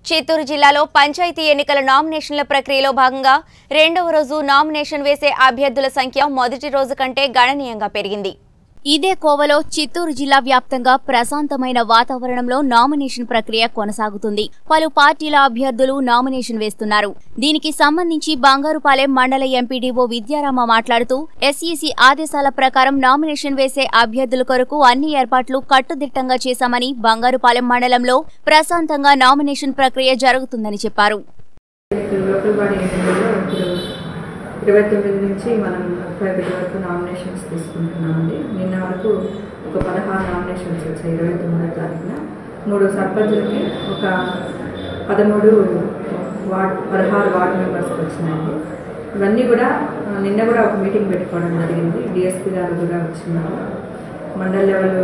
చిత్తూరు జిల్లాలో పంచాయతీ ఎన్నికల నామినేషన్ల ప్రక్రియలో భాగంగా రెండవ రోజు నామినేషన్ వేసే అభ్యర్థుల సంఖ్య మొదటి రోజు కంటే గణనీయంగా పెరిగింది ఇదే కోవలో చిత్తూరు జిల్లా వ్యాప్తంగా ప్రశాంతమైన వాతావరణంలో నామినేషన్ ప్రక్రియ కొనసాగుతుంది పలు పార్టీల అభ్యర్థులు నామినేషన్ వేస్తున్నారు దీనికి సంబంధించి బంగారుపాలెం మండల ఎంపీడీఓ విద్యారామ మాట్లాడుతూ ఎస్ఈసీ ఆదేశాల ప్రకారం నామినేషన్ వేసే అభ్యర్థుల కొరకు అన్ని ఏర్పాట్లు కట్టుదిట్టంగా చేశామని బంగారుపాలెం మండలంలో ప్రశాంతంగా నామినేషన్ ప్రక్రియ జరుగుతుందని చెప్పారు లోకల్ బాడీ ఎన్నికల్లో ఇప్పుడు ఇరవై తొమ్మిది నుంచి మనం ముప్పై ఒకటి వరకు నామినేషన్స్ తీసుకుంటున్నామండి నిన్న వరకు ఒక పదహారు నామినేషన్స్ వచ్చాయి ఇరవై తొమ్మిదో తారీఖున మూడు సర్పంచులకి ఒక పదమూడు వార్డ్ పదహారు వార్డు మెంబర్స్కి వచ్చినాయండి ఇవన్నీ కూడా ఆ, నిన్న కూడా ఒక మీటింగ్ పెట్టుకోవడం జరిగింది డిఎస్పీ గారు కూడా వచ్చినారు మండల్ లెవెల్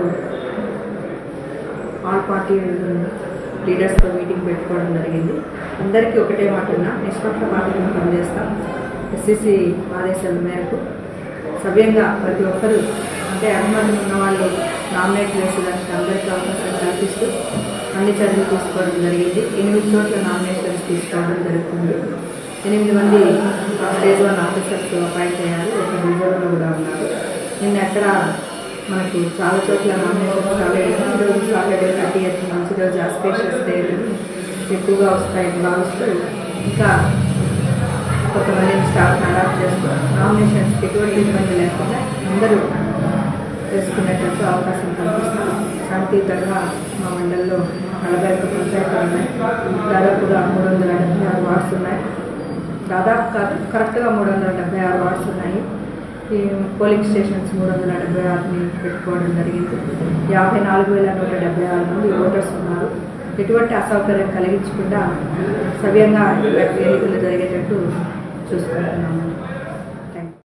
ఆల్ పార్టీ లీడర్స్తో మీటింగ్ పెట్టుకోవడం జరిగింది అందరికీ ఒకటే మాట ఉన్నా నిష్పక్షపాతంగా పనిచేస్తాం ఎస్సీసీ ఆదేశాల మేరకు సవ్యంగా ప్రతి ఒక్కరూ అంటే అనుమతి ఉన్న వాళ్ళు నామినేట్ చేసేదానికి అందరికీ అవకాశం కల్పిస్తూ అన్ని చర్యలు తీసుకోవడం జరిగింది ఎనిమిది చోట్ల నామినేషన్స్ తీసుకోవడం జరుగుతుంది ఎనిమిది మంది స్టేజ్ వన్ ఆఫీసర్స్ అపాయింట్ అయ్యారు ఒక రిజర్వ్లో కూడా ఉన్నారు నిన్న ఎక్కడ మనకు చాలా చోట్ల నామినేషన్స్ రాలేదు ఈరోజు సాటర్డే థర్టీ ఎయిత్ మంచి రోజు ఆస్పేషియస్ డే ఎక్కువగా వస్తాయని భావిస్తూ ఇంకా కొంతమందిని స్టాఫ్ అడాప్ట్ చేస్తూ నామినేషన్స్కి ఎటువంటి ఇబ్బంది లేకుండా అందరూ చేసుకునేటట్టు అవకాశం కల్పిస్తాం శాంతియుతంగా మా మండలంలో నలభై ఒక్క పంచాయతీలు ఉన్నాయి దాదాపుగా మూడు వందల డెబ్బై ఆరు వార్డ్స్ ఉన్నాయి దాదాపు కాదు కరెక్ట్గా మూడు వందల డెబ్బై ఆరు వార్డ్స్ ఉన్నాయి ఈ పోలింగ్ స్టేషన్స్ మూడు వందల డెబ్బై ఆరుని పెట్టుకోవడం జరిగింది యాభై నాలుగు వేల నూట డెబ్బై ఆరు మంది ఓటర్స్ ఉన్నారు ఎటువంటి అసౌకర్యం కలిగించకుండా సవ్యంగా ఎన్నికలు జరిగేటట్టు చూసుకుంటున్నాము